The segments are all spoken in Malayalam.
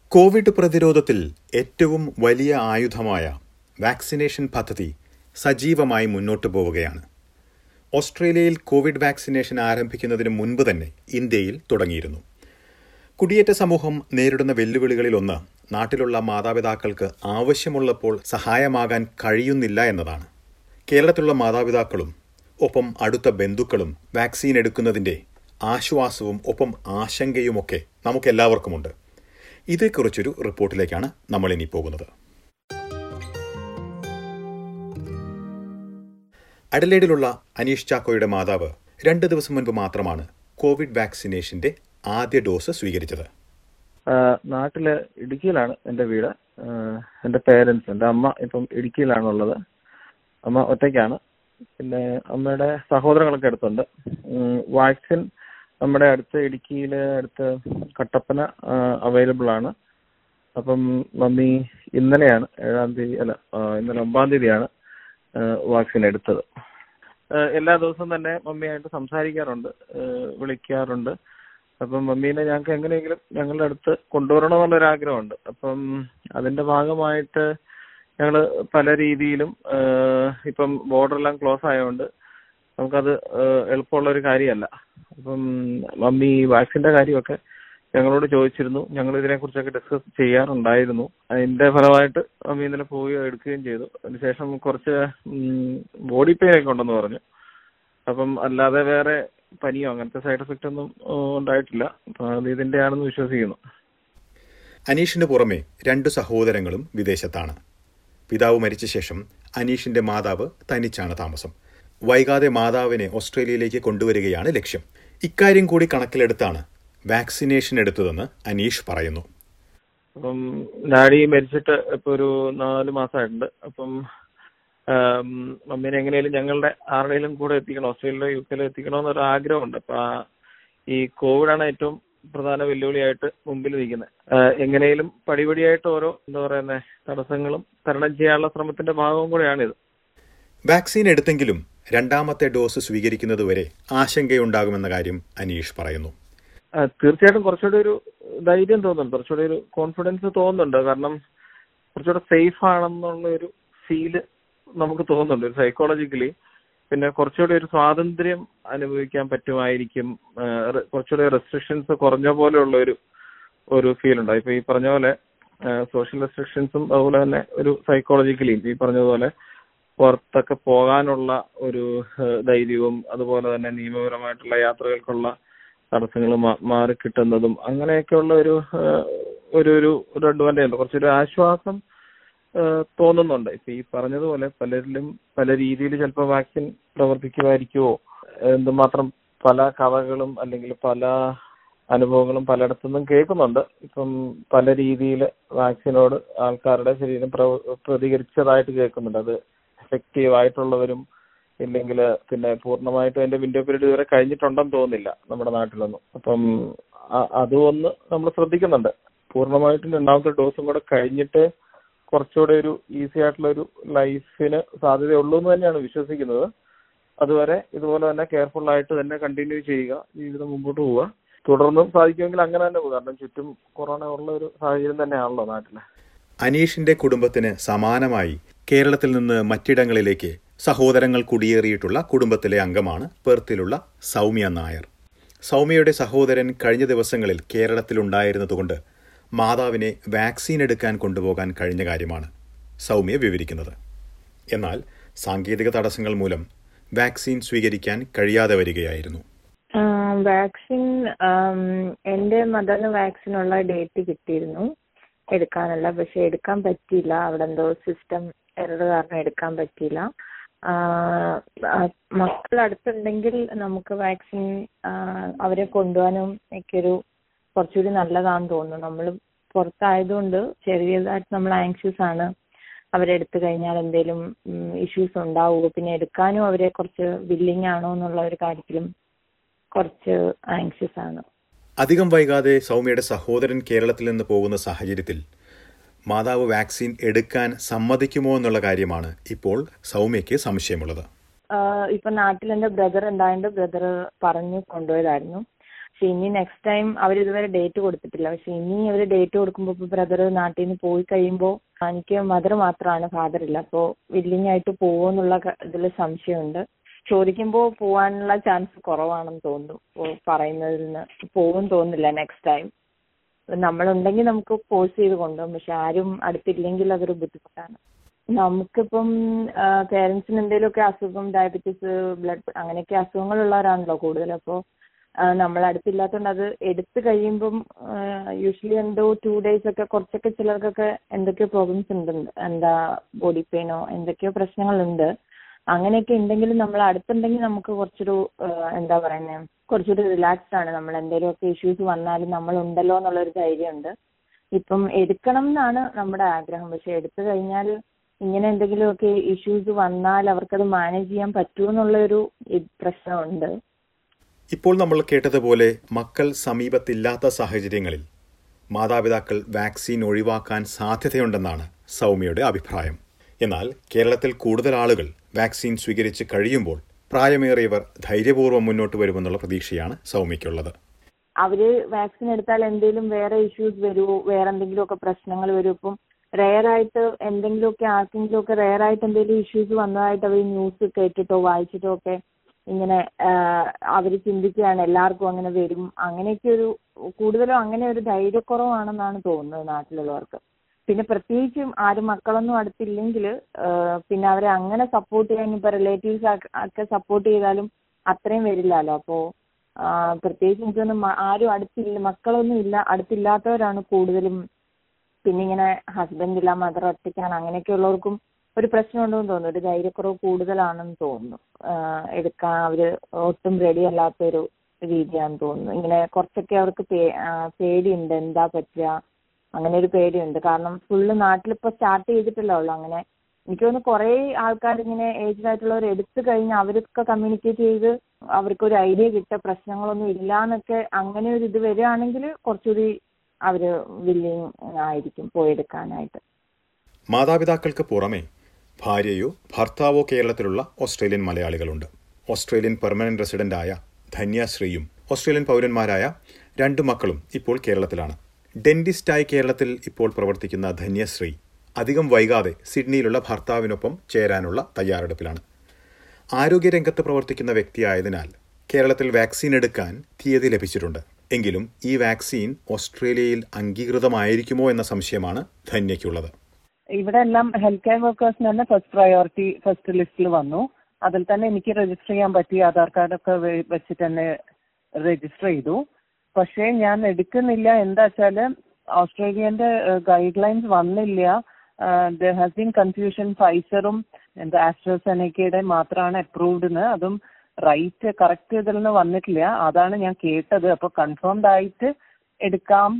കോവിഡ് പ്രതിരോധത്തിൽ ഏറ്റവും വലിയ ആയുധമായ വാക്സിനേഷൻ പദ്ധതി സജീവമായി മുന്നോട്ടു പോവുകയാണ് ഓസ്ട്രേലിയയിൽ കോവിഡ് വാക്സിനേഷൻ ആരംഭിക്കുന്നതിന് മുൻപ് തന്നെ ഇന്ത്യയിൽ തുടങ്ങിയിരുന്നു കുടിയേറ്റ സമൂഹം നേരിടുന്ന വെല്ലുവിളികളിലൊന്ന് നാട്ടിലുള്ള മാതാപിതാക്കൾക്ക് ആവശ്യമുള്ളപ്പോൾ സഹായമാകാൻ കഴിയുന്നില്ല എന്നതാണ് കേരളത്തിലുള്ള മാതാപിതാക്കളും ഒപ്പം അടുത്ത ബന്ധുക്കളും വാക്സിൻ എടുക്കുന്നതിന്റെ ആശ്വാസവും ഒപ്പം ആശങ്കയുമൊക്കെ നമുക്കെല്ലാവർക്കുമുണ്ട് ഇതേക്കുറിച്ചൊരു റിപ്പോർട്ടിലേക്കാണ് നമ്മൾ ഇനി പോകുന്നത് അഡലേഡിലുള്ള അനീഷ് ചാക്കോയുടെ മാതാവ് രണ്ട് ദിവസം മുൻപ് മാത്രമാണ് കോവിഡ് വാക്സിനേഷന്റെ ആദ്യ ഡോസ് സ്വീകരിച്ചത് നാട്ടില് ഇടുക്കിയിലാണ് എന്റെ വീട് എന്റെ പേരൻസ് എന്റെ അമ്മ ഇപ്പം ഇടുക്കിയിലാണുള്ളത് അമ്മ ഒറ്റയ്ക്കാണ് പിന്നെ അമ്മയുടെ സഹോദരങ്ങളൊക്കെ അടുത്തുണ്ട് വാക്സിൻ നമ്മുടെ അടുത്ത് ഇടുക്കിയിൽ അടുത്ത് കട്ടപ്പന അവൈലബിൾ ആണ് അപ്പം മമ്മി ഇന്നലെയാണ് ഏഴാം തീയതി അല്ല ഇന്നലെ ഒമ്പതാം തീയതിയാണ് വാക്സിൻ എടുത്തത് എല്ലാ ദിവസവും തന്നെ മമ്മിയായിട്ട് സംസാരിക്കാറുണ്ട് വിളിക്കാറുണ്ട് അപ്പം മമ്മീനെ ഞങ്ങൾക്ക് എങ്ങനെയെങ്കിലും ഞങ്ങളുടെ അടുത്ത് കൊണ്ടുവരണമെന്നുള്ളൊരു ആഗ്രഹമുണ്ട് അപ്പം അതിന്റെ ഭാഗമായിട്ട് ഞങ്ങൾ പല രീതിയിലും ഇപ്പം ബോർഡറെല്ലാം ക്ലോസ് ആയതുകൊണ്ട് നമുക്കത് എളുപ്പമുള്ള ഒരു കാര്യമല്ല അപ്പം മമ്മി വാക്സിന്റെ കാര്യമൊക്കെ ഞങ്ങളോട് ചോദിച്ചിരുന്നു ഞങ്ങൾ ഇതിനെക്കുറിച്ചൊക്കെ ഡിസ്കസ് ചെയ്യാറുണ്ടായിരുന്നു അതിന്റെ ഫലമായിട്ട് മമ്മി ഇന്നലെ പോയി എടുക്കുകയും ചെയ്തു അതിനുശേഷം കുറച്ച് ബോഡി പെയിൻ ഒക്കെ ഉണ്ടെന്ന് പറഞ്ഞു അപ്പം അല്ലാതെ വേറെ പനിയോ അങ്ങനത്തെ സൈഡ് എഫക്റ്റ് ഒന്നും ഉണ്ടായിട്ടില്ല അപ്പൊ അത് ഇതിന്റെ ആണെന്ന് വിശ്വസിക്കുന്നു അനീഷിന് പുറമെ രണ്ടു സഹോദരങ്ങളും വിദേശത്താണ് പിതാവ് മരിച്ച ശേഷം അനീഷിന്റെ മാതാവ് തനിച്ചാണ് താമസം വൈകാതെ മാതാവിനെ ഓസ്ട്രേലിയയിലേക്ക് കൊണ്ടുവരികയാണ് ലക്ഷ്യം ഇക്കാര്യം കൂടി കണക്കിലെടുത്താണ് വാക്സിനേഷൻ എടുത്തതെന്ന് അനീഷ് പറയുന്നു അപ്പം ഡാഡി മരിച്ചിട്ട് ഇപ്പൊ ഒരു നാല് മാസമായിട്ടുണ്ട് അപ്പം മമ്മീനെ എങ്ങനെയാലും ഞങ്ങളുടെ ആരുടെയും കൂടെ എത്തിക്കണം ഓസ്ട്രേലിയയിലോ യു കെയിലോ എത്തിക്കണമെന്നൊരു ആഗ്രഹമുണ്ട് അപ്പൊ ഈ കോവിഡാണ് ഏറ്റവും പ്രധാന വെല്ലുവിളിയായിട്ട് മുമ്പിൽ നിൽക്കുന്നത് എങ്ങനെയും പടിപടിയായിട്ട് ഓരോ എന്താ പറയുന്നത് തടസ്സങ്ങളും തരണം ചെയ്യാനുള്ള ശ്രമത്തിന്റെ ഭാഗവും കൂടെയാണിത് വാക്സിൻ എടുത്തെങ്കിലും രണ്ടാമത്തെ ഡോസ് സ്വീകരിക്കുന്നതുവരെ ആശങ്കയുണ്ടാകുമെന്ന കാര്യം അനീഷ് പറയുന്നു തീർച്ചയായിട്ടും കുറച്ചുകൂടി ഒരു ധൈര്യം തോന്നുന്നുണ്ട് കുറച്ചുകൂടി ഒരു കോൺഫിഡൻസ് തോന്നുന്നുണ്ട് കാരണം കുറച്ചുകൂടെ സേഫ് ആണെന്നുള്ള ഒരു ഫീല് നമുക്ക് തോന്നുന്നുണ്ട് ഒരു സൈക്കോളജിക്കലി പിന്നെ കുറച്ചുകൂടി ഒരു സ്വാതന്ത്ര്യം അനുഭവിക്കാൻ പറ്റുമായിരിക്കും കുറച്ചുകൂടി റെസ്ട്രിക്ഷൻസ് കുറഞ്ഞ പോലെയുള്ള ഒരു ഒരു ഫീൽ ഉണ്ട് ഇപ്പൊ ഈ പറഞ്ഞ പോലെ സോഷ്യൽ റെസ്ട്രിക്ഷൻസും അതുപോലെ തന്നെ ഒരു സൈക്കോളജിക്കലിയും ഈ പറഞ്ഞതുപോലെ പുറത്തൊക്കെ പോകാനുള്ള ഒരു ധൈര്യവും അതുപോലെ തന്നെ നിയമപരമായിട്ടുള്ള യാത്രകൾക്കുള്ള തടസ്സങ്ങൾ മാറി കിട്ടുന്നതും അങ്ങനെയൊക്കെയുള്ള ഒരു ഒരു ഒരു അഡ്വാൻറ്റേജ് ഉണ്ട് കുറച്ചൊരു ആശ്വാസം തോന്നുന്നുണ്ട് ഇപ്പൊ ഈ പറഞ്ഞതുപോലെ പലരിലും പല രീതിയിൽ ചിലപ്പോൾ വാക്സിൻ പ്രവർത്തിക്കുമായിരിക്കുമോ എന്തുമാത്രം പല കഥകളും അല്ലെങ്കിൽ പല അനുഭവങ്ങളും പലയിടത്തുനിന്നും കേൾക്കുന്നുണ്ട് ഇപ്പം പല രീതിയിൽ വാക്സിനോട് ആൾക്കാരുടെ ശരീരം പ്രതികരിച്ചതായിട്ട് കേൾക്കുന്നുണ്ട് അത് എഫക്റ്റീവ് ആയിട്ടുള്ളവരും ഇല്ലെങ്കിൽ പിന്നെ പൂർണ്ണമായിട്ടും അതിന്റെ വിൻഡോ പീരീഡ് ഇതുവരെ കഴിഞ്ഞിട്ടുണ്ടെന്ന് തോന്നുന്നില്ല നമ്മുടെ നാട്ടിലൊന്നും അപ്പം അതും ഒന്ന് നമ്മൾ ശ്രദ്ധിക്കുന്നുണ്ട് പൂർണ്ണമായിട്ടും രണ്ടാമത്തെ ഡോസും കൂടെ കഴിഞ്ഞിട്ട് കുറച്ചുകൂടെ ഒരു ഈസി ആയിട്ടുള്ള ഒരു ലൈഫിന് സാധ്യതയുള്ളൂ എന്ന് തന്നെയാണ് വിശ്വസിക്കുന്നത് അതുവരെ ഇതുപോലെ തന്നെ കെയർഫുൾ ആയിട്ട് തന്നെ കണ്ടിന്യൂ ചെയ്യുക ജീവിതം മുമ്പോട്ട് പോവുക തുടർന്നും സാധിക്കുമെങ്കിൽ അങ്ങനെ തന്നെ പോകുക കാരണം ചുറ്റും കൊറോണ ഉള്ള ഒരു സാഹചര്യം തന്നെയാണല്ലോ നാട്ടില് അനീഷിന്റെ കുടുംബത്തിന് സമാനമായി കേരളത്തിൽ നിന്ന് മറ്റിടങ്ങളിലേക്ക് സഹോദരങ്ങൾ കുടിയേറിയിട്ടുള്ള കുടുംബത്തിലെ അംഗമാണ് പെർത്തിലുള്ള സൗമ്യ നായർ സൗമ്യയുടെ സഹോദരൻ കഴിഞ്ഞ ദിവസങ്ങളിൽ കേരളത്തിലുണ്ടായിരുന്നതുകൊണ്ട് മാതാവിനെ വാക്സിൻ എടുക്കാൻ കൊണ്ടുപോകാൻ കഴിഞ്ഞ കാര്യമാണ് സൗമ്യ വിവരിക്കുന്നത് എന്നാൽ സാങ്കേതിക തടസ്സങ്ങൾ മൂലം വാക്സിൻ സ്വീകരിക്കാൻ കഴിയാതെ വരികയായിരുന്നു വാക്സിൻ എന്റെ മദറിന് വാക്സിനുള്ള ഡേറ്റ് കിട്ടിയിരുന്നു എടുക്കാനുള്ള പക്ഷെ എടുക്കാൻ പറ്റിയില്ല അവിടെ എന്തോ സിസ്റ്റം എറർ കാരണം എടുക്കാൻ പറ്റിയില്ല മക്കൾ അടുത്തുണ്ടെങ്കിൽ നമുക്ക് വാക്സിൻ അവരെ കൊണ്ടുപോകാനും ഒക്കെ ഒരു കുറച്ചുകൂടി നല്ലതാണെന്ന് തോന്നുന്നു നമ്മൾ പുറത്തായതുകൊണ്ട് ചെറിയതായിട്ട് നമ്മൾ ആങ്ഷ്യസ് ആണ് അവരെടുത്തു കഴിഞ്ഞാൽ എന്തെങ്കിലും ഇഷ്യൂസ് ഉണ്ടാവുമോ പിന്നെ എടുക്കാനും അവരെ കുറച്ച് വില്ലിങ് ആണോ എന്നുള്ള ഒരു കാര്യത്തിലും കുറച്ച് ആങ്ഷ്യസ് ആണ് അധികം വൈകാതെ സൗമ്യയുടെ സഹോദരൻ കേരളത്തിൽ നിന്ന് പോകുന്ന സാഹചര്യത്തിൽ മാതാവ് വാക്സിൻ എടുക്കാൻ സമ്മതിക്കുമോ എന്നുള്ള കാര്യമാണ് ഇപ്പോൾ സൗമ്യയ്ക്ക് സംശയമുള്ളത് ഇപ്പൊ നാട്ടിൽ എന്റെ ബ്രദർ ഉണ്ടായതുകൊണ്ട് ബ്രദർ പറഞ്ഞു കൊണ്ടുപോയതായിരുന്നു പക്ഷെ ഇനി നെക്സ്റ്റ് ടൈം അവർ ഇതുവരെ ഡേറ്റ് കൊടുത്തിട്ടില്ല പക്ഷെ ഇനി അവർ ഡേറ്റ് കൊടുക്കുമ്പോൾ ഇപ്പൊ ബ്രദർ നാട്ടിൽ നിന്ന് പോയി കഴിയുമ്പോൾ എനിക്ക് മദർ മാത്രമാണ് ഫാദർ ഇല്ല അപ്പോൾ വില്ലിങ് ആയിട്ട് പോകുമെന്നുള്ള ഇതിൽ സംശയമുണ്ട് ചോദിക്കുമ്പോൾ പോവാനുള്ള ചാൻസ് കുറവാണെന്ന് തോന്നുന്നു ഓ, പറയുന്നതിൽ നിന്ന് പോകും തോന്നുന്നില്ല നെക്സ്റ്റ് ടൈം നമ്മളുണ്ടെങ്കിൽ നമുക്ക് ഫോഴ്സ് ചെയ്ത് കൊണ്ടുപോകും പക്ഷെ ആരും അടുത്തില്ലെങ്കിൽ അതൊരു ബുദ്ധിമുട്ടാണ് നമുക്കിപ്പം പേരൻസിന് എന്തെങ്കിലുമൊക്കെ അസുഖം ഡയബറ്റീസ് ബ്ലഡ് അങ്ങനെയൊക്കെ അസുഖങ്ങളുള്ളവരാണല്ലോ കൂടുതൽ അപ്പോൾ നമ്മൾ അടുത്തില്ലാത്തതുകൊണ്ട് അത് എടുത്തു കഴിയുമ്പം യൂഷ്വലി എന്തോ ടു ഡേയ്സ് ഒക്കെ കുറച്ചൊക്കെ ചിലർക്കൊക്കെ എന്തൊക്കെയോ പ്രോബ്ലംസ് ഉണ്ട് എന്താ ബോഡി പെയിനോ എന്തൊക്കെയോ പ്രശ്നങ്ങളുണ്ട് അങ്ങനെയൊക്കെ ഉണ്ടെങ്കിലും നമ്മൾ അടുത്തുണ്ടെങ്കിൽ നമുക്ക് കുറച്ചൊരു ആ, എന്താ പറയുന്നത് കുറച്ചുകൂടി റിലാക്സ്ഡ് ആണ് നമ്മൾ എന്തെങ്കിലുമൊക്കെ ഇഷ്യൂസ് വന്നാലും നമ്മൾ ഉണ്ടല്ലോ എന്നുള്ളൊരു ധൈര്യമുണ്ട് ഇപ്പം എടുക്കണം എന്നാണ് നമ്മുടെ ആഗ്രഹം പക്ഷെ എടുത്തു കഴിഞ്ഞാൽ ഇങ്ങനെ എന്തെങ്കിലുമൊക്കെ ഇഷ്യൂസ് വന്നാൽ അവർക്കത് മാനേജ് ചെയ്യാൻ പറ്റുമോ എന്നുള്ളൊരു ഇത് പ്രശ്നമുണ്ട് ഇപ്പോൾ നമ്മൾ കേട്ടതുപോലെ മക്കൾ സമീപത്തില്ലാത്ത സാഹചര്യങ്ങളിൽ മാതാപിതാക്കൾ വാക്സിൻ ഒഴിവാക്കാൻ സാധ്യതയുണ്ടെന്നാണ് സൗമ്യയുടെ അഭിപ്രായം എന്നാൽ കേരളത്തിൽ കൂടുതൽ ആളുകൾ വാക്സിൻ സ്വീകരിച്ച് കഴിയുമ്പോൾ പ്രായമേറിയവർ ധൈര്യപൂർവ്വം മുന്നോട്ട് വരുമെന്നുള്ള പ്രതീക്ഷയാണ് സൗമ്യയ്ക്കുള്ളത് അവര് വാക്സിൻ എടുത്താൽ എന്തെങ്കിലും വേറെ ഇഷ്യൂസ് വരുമോ വേറെ എന്തെങ്കിലുമൊക്കെ പ്രശ്നങ്ങൾ വരും ഇപ്പം റെയർ ആയിട്ട് എന്തെങ്കിലുമൊക്കെ ആർക്കെങ്കിലും ഒക്കെ റെയർ ആയിട്ട് എന്തെങ്കിലും ഇഷ്യൂസ് വന്നതായിട്ട് അവർ ന്യൂസ് കേട്ടിട്ടോ വായിച്ചിട്ടോ ഒക്കെ ഇങ്ങനെ അവർ ചിന്തിക്കുകയാണ് എല്ലാവർക്കും അങ്ങനെ വരും അങ്ങനെയൊക്കെ ഒരു കൂടുതലും അങ്ങനെ ഒരു ധൈര്യക്കുറവാണെന്നാണ് തോന്നുന്നത് നാട്ടിലുള്ളവർക്ക് പിന്നെ പ്രത്യേകിച്ചും ആരും മക്കളൊന്നും അടുത്തില്ലെങ്കിൽ പിന്നെ അവരെ അങ്ങനെ സപ്പോർട്ട് ചെയ്യാൻ ഇപ്പൊ റിലേറ്റീവ്സ് ഒക്കെ സപ്പോർട്ട് ചെയ്താലും അത്രയും വരില്ലല്ലോ അപ്പോ ആ, പ്രത്യേകിച്ച് എനിക്ക് തോന്നുന്നു മ- ആരും അടുത്തില്ല മക്കളൊന്നും ഇല്ല അടുത്തില്ലാത്തവരാണ് കൂടുതലും പിന്നെ ഇങ്ങനെ ഹസ്ബൻഡ് ഇല്ല മദർ ഒറ്റയ്ക്കാണ് അങ്ങനെയൊക്കെ ഉള്ളവർക്കും ഒരു പ്രശ്നമുണ്ടെന്ന് തോന്നുന്നു ഒരു ധൈര്യക്കുറവ് കൂടുതലാണെന്ന് തോന്നുന്നു ആ, എടുക്കാൻ അവര് ഒട്ടും റെഡി അല്ലാത്ത ഒരു രീതിയാണെന്ന് തോന്നുന്നു ഇങ്ങനെ കുറച്ചൊക്കെ അവർക്ക് പേ- ആ, പേടിയുണ്ട് എന്താ പറ്റുക അങ്ങനെ ഒരു പേടിയുണ്ട് കാരണം ഫുള്ള് നാട്ടിലിപ്പോ സ്റ്റാർട്ട് ചെയ്തിട്ടല്ലേ ഉള്ളൂ അങ്ങനെ എനിക്ക് തോന്നുന്നു കുറെ ആൾക്കാർ ഇങ്ങനെ ഏജ്ഡ് ആയിട്ടുള്ളവർ എടുത്തു കഴിഞ്ഞ് അവരൊക്കെ കമ്മ്യൂണിക്കേറ്റ് ചെയ്ത് അവർക്കൊരു ഐഡിയ കിട്ടുക പ്രശ്നങ്ങളൊന്നും ഇല്ല എന്നൊക്കെ അങ്ങനെ ഒരു ഇത് വരികയാണെങ്കിൽ കുറച്ചുകൂടി അവര് വില്ലിങ് ആയിരിക്കും പോയെടുക്കാനായിട്ട് മാതാപിതാക്കൾക്ക് പുറമെ ഭാര്യയോ ഭർത്താവോ കേരളത്തിലുള്ള ഓസ്ട്രേലിയൻ മലയാളികളുണ്ട് ഓസ്ട്രേലിയൻ പെർമനന്റ് റെസിഡന്റായ ധന്യാശ്രീയും ഓസ്ട്രേലിയൻ പൗരന്മാരായ രണ്ട് മക്കളും ഇപ്പോൾ കേരളത്തിലാണ് ഡെന്റിസ്റ്റായി കേരളത്തിൽ ഇപ്പോൾ പ്രവർത്തിക്കുന്ന ധന്യശ്രീ അധികം വൈകാതെ സിഡ്നിയിലുള്ള ഭർത്താവിനൊപ്പം ചേരാനുള്ള തയ്യാറെടുപ്പിലാണ് ആരോഗ്യരംഗത്ത് പ്രവർത്തിക്കുന്ന വ്യക്തിയായതിനാൽ കേരളത്തിൽ വാക്സിൻ എടുക്കാൻ തീയതി ലഭിച്ചിട്ടുണ്ട് എങ്കിലും ഈ വാക്സിൻ ഓസ്ട്രേലിയയിൽ അംഗീകൃതമായിരിക്കുമോ എന്ന സംശയമാണ് ധന്യയ്ക്കുള്ളത് ഇവിടെ എല്ലാം ഹെൽത്ത് കെയർ വർക്കേഴ്സിന് തന്നെ ഫസ്റ്റ് പ്രയോറിറ്റി ഫസ്റ്റ് ലിസ്റ്റിൽ വന്നു അതിൽ തന്നെ എനിക്ക് രജിസ്റ്റർ ചെയ്യാൻ പറ്റി ആധാർ കാർഡൊക്കെ വെ- വെച്ചിട്ട് തന്നെ രജിസ്റ്റർ ചെയ്തു പക്ഷേ ഞാൻ എടുക്കുന്നില്ല എന്താ വെച്ചാല് ഓസ്ട്രേലിയന്റെ ഗൈഡ് ലൈൻസ് വന്നില്ല ദർ ഹാസ് ബീൻ കൺഫ്യൂഷൻ ഫൈസറും എന്താ ആസ്ട്രസെനക്കയുടെ മാത്രമാണ് അപ്രൂവ്ഡ് എന്ന് അതും റൈറ്റ് കറക്റ്റ് ഇതിൽ നിന്ന് വന്നിട്ടില്ല അതാണ് ഞാൻ കേട്ടത് അപ്പൊ കൺഫേംഡ് ആയിട്ട് എടുക്കാം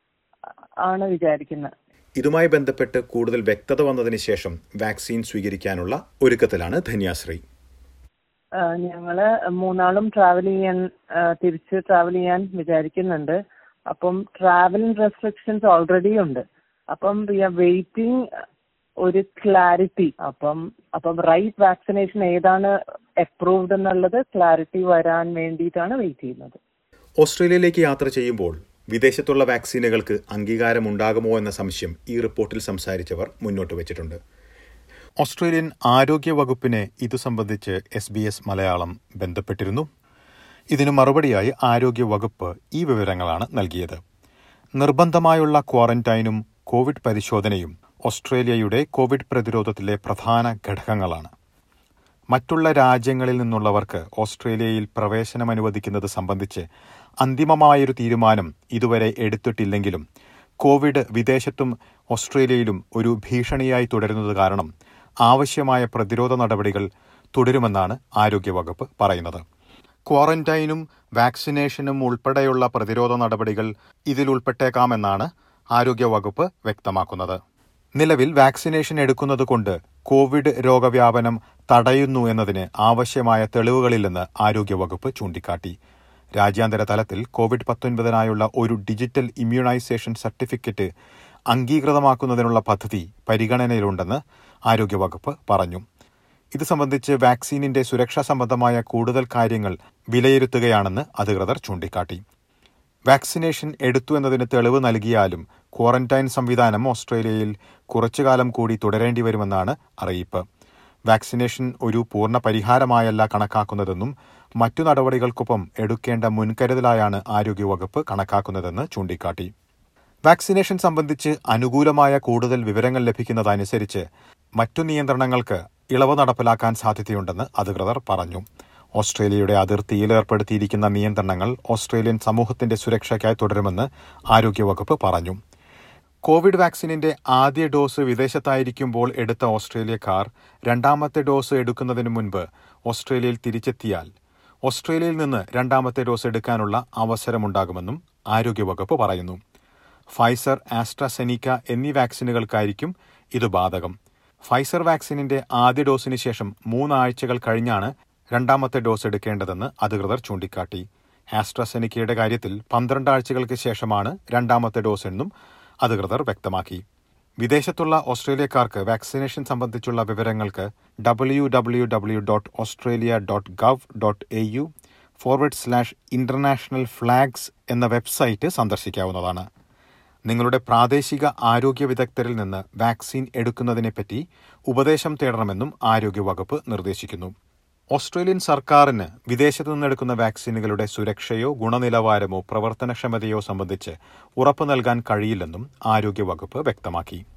ആണ് വിചാരിക്കുന്നത് ഇതുമായി ബന്ധപ്പെട്ട് കൂടുതൽ വ്യക്തത വന്നതിന് ശേഷം വാക്സിൻ സ്വീകരിക്കാനുള്ള ഒരുക്കത്തിലാണ് ധന്യാശ്രീ ആ, ഞങ്ങള് മൂന്നാളും ട്രാവൽ ചെയ്യാൻ ആ, തിരിച്ച് ട്രാവൽ ചെയ്യാൻ വിചാരിക്കുന്നുണ്ട് അപ്പം ട്രാവൽ റെസ്ട്രിക്ഷൻസ് ഓൾറെഡി ഉണ്ട് അപ്പം വി ആർ വെയിറ്റിംഗ് ഒരു ക്ലാരിറ്റി അപ്പം അപ്പം റൈറ്റ് വാക്സിനേഷൻ ഏതാണ് അപ്രൂവ്ഡ് എന്നുള്ളത് ക്ലാരിറ്റി വരാൻ വേണ്ടിയിട്ടാണ് വെയിറ്റ് ചെയ്യുന്നത് ഓസ്ട്രേലിയയിലേക്ക് യാത്ര ചെയ്യുമ്പോൾ വിദേശത്തുള്ള വാക്സിനുകൾക്ക് അംഗീകാരമുണ്ടാകുമോ എന്ന സംശയം ഈ റിപ്പോർട്ടിൽ സംസാരിച്ചവർ മുന്നോട്ട് വച്ചിട്ടുണ്ട് ഓസ്ട്രേലിയൻ ആരോഗ്യ വകുപ്പിനെ ഇതു സംബന്ധിച്ച് എസ് ബി എസ് മലയാളം ബന്ധപ്പെട്ടിരുന്നു ഇതിനു മറുപടിയായി ആരോഗ്യ വകുപ്പ് ഈ വിവരങ്ങളാണ് നൽകിയത് നിർബന്ധമായുള്ള ക്വാറന്റൈനും കോവിഡ് പരിശോധനയും ഓസ്ട്രേലിയയുടെ കോവിഡ് പ്രതിരോധത്തിലെ പ്രധാന ഘടകങ്ങളാണ് മറ്റുള്ള രാജ്യങ്ങളിൽ നിന്നുള്ളവർക്ക് ഓസ്ട്രേലിയയിൽ പ്രവേശനം അനുവദിക്കുന്നത് സംബന്ധിച്ച് അന്തിമമായൊരു തീരുമാനം ഇതുവരെ എടുത്തിട്ടില്ലെങ്കിലും കോവിഡ് വിദേശത്തും ഓസ്ട്രേലിയയിലും ഒരു ഭീഷണിയായി തുടരുന്നത് കാരണം ആവശ്യമായ പ്രതിരോധ നടപടികൾ തുടരുമെന്നാണ് ആരോഗ്യവകുപ്പ് പറയുന്നത് ക്വാറന്റൈനും വാക്സിനേഷനും ഉൾപ്പെടെയുള്ള പ്രതിരോധ നടപടികൾ ഇതിൽ ഉൾപ്പെട്ടേക്കാമെന്നാണ് ആരോഗ്യവകുപ്പ് വ്യക്തമാക്കുന്നത് നിലവിൽ വാക്സിനേഷൻ എടുക്കുന്നത് കൊണ്ട് കോവിഡ് രോഗവ്യാപനം തടയുന്നു എന്നതിന് ആവശ്യമായ തെളിവുകളില്ലെന്ന് ആരോഗ്യവകുപ്പ് ചൂണ്ടിക്കാട്ടി രാജ്യാന്തര തലത്തിൽ കോവിഡ് പത്തൊൻപതിനായുള്ള ഒരു ഡിജിറ്റൽ ഇമ്മ്യൂണൈസേഷൻ സർട്ടിഫിക്കറ്റ് അംഗീകൃതമാക്കുന്നതിനുള്ള പദ്ധതി പരിഗണനയിലുണ്ടെന്ന് ആരോഗ്യവകുപ്പ് പറഞ്ഞു ഇത് സംബന്ധിച്ച് വാക്സിനിന്റെ സുരക്ഷാ സംബന്ധമായ കൂടുതൽ കാര്യങ്ങൾ വിലയിരുത്തുകയാണെന്ന് അധികൃതർ ചൂണ്ടിക്കാട്ടി വാക്സിനേഷൻ എടുത്തു എന്നതിന് തെളിവ് നൽകിയാലും ക്വാറന്റൈൻ സംവിധാനം ഓസ്ട്രേലിയയിൽ കുറച്ചുകാലം കൂടി തുടരേണ്ടി വരുമെന്നാണ് അറിയിപ്പ് വാക്സിനേഷൻ ഒരു പൂർണ്ണ പരിഹാരമായല്ല കണക്കാക്കുന്നതെന്നും മറ്റു നടപടികൾക്കൊപ്പം എടുക്കേണ്ട മുൻകരുതലായാണ് ആരോഗ്യവകുപ്പ് കണക്കാക്കുന്നതെന്ന് ചൂണ്ടിക്കാട്ടി വാക്സിനേഷൻ സംബന്ധിച്ച് അനുകൂലമായ കൂടുതൽ വിവരങ്ങൾ ലഭിക്കുന്നതനുസരിച്ച് മറ്റു നിയന്ത്രണങ്ങൾക്ക് ഇളവ് നടപ്പിലാക്കാൻ സാധ്യതയുണ്ടെന്ന് അധികൃതർ പറഞ്ഞു ഓസ്ട്രേലിയയുടെ അതിർത്തിയിൽ ഏർപ്പെടുത്തിയിരിക്കുന്ന നിയന്ത്രണങ്ങൾ ഓസ്ട്രേലിയൻ സമൂഹത്തിന്റെ സുരക്ഷയ്ക്കായി തുടരുമെന്ന് ആരോഗ്യവകുപ്പ് പറഞ്ഞു കോവിഡ് വാക്സിനിന്റെ ആദ്യ ഡോസ് വിദേശത്തായിരിക്കുമ്പോൾ എടുത്ത ഓസ്ട്രേലിയക്കാർ രണ്ടാമത്തെ ഡോസ് എടുക്കുന്നതിന് മുൻപ് ഓസ്ട്രേലിയയിൽ തിരിച്ചെത്തിയാൽ ഓസ്ട്രേലിയയിൽ നിന്ന് രണ്ടാമത്തെ ഡോസ് എടുക്കാനുള്ള അവസരമുണ്ടാകുമെന്നും ആരോഗ്യവകുപ്പ് പറയുന്നു ഫൈസർ ആസ്ട്രസെനിക്ക എന്നീ വാക്സിനുകൾക്കായിരിക്കും ഇത് ബാധകം ഫൈസർ വാക്സിനിന്റെ ആദ്യ ഡോസിന് ശേഷം മൂന്നാഴ്ചകൾ കഴിഞ്ഞാണ് രണ്ടാമത്തെ ഡോസ് എടുക്കേണ്ടതെന്ന് അധികൃതർ ചൂണ്ടിക്കാട്ടി ആസ്ട്രസെനിക്കയുടെ കാര്യത്തിൽ പന്ത്രണ്ട് ആഴ്ചകൾക്ക് ശേഷമാണ് രണ്ടാമത്തെ ഡോസ് എന്നും അധികൃതർ വ്യക്തമാക്കി വിദേശത്തുള്ള ഓസ്ട്രേലിയക്കാർക്ക് വാക്സിനേഷൻ സംബന്ധിച്ചുള്ള വിവരങ്ങൾക്ക് W W W dot Australia dot gov dot A U forward slash international flags എന്ന വെബ്സൈറ്റ് സന്ദർശിക്കാവുന്നതാണ് നിങ്ങളുടെ പ്രാദേശിക ആരോഗ്യ വിദഗ്ധരിൽ നിന്ന് വാക്സിൻ എടുക്കുന്നതിനെപ്പറ്റി ഉപദേശം തേടണമെന്നും ആരോഗ്യവകുപ്പ് നിർദ്ദേശിക്കുന്നു ഓസ്ട്രേലിയൻ സർക്കാരിന് വിദേശത്തു നിന്നെടുക്കുന്ന വാക്സിനുകളുടെ സുരക്ഷയോ ഗുണനിലവാരമോ പ്രവർത്തനക്ഷമതയോ സംബന്ധിച്ച് ഉറപ്പു നൽകാൻ കഴിയില്ലെന്നും ആരോഗ്യവകുപ്പ് വ്യക്തമാക്കി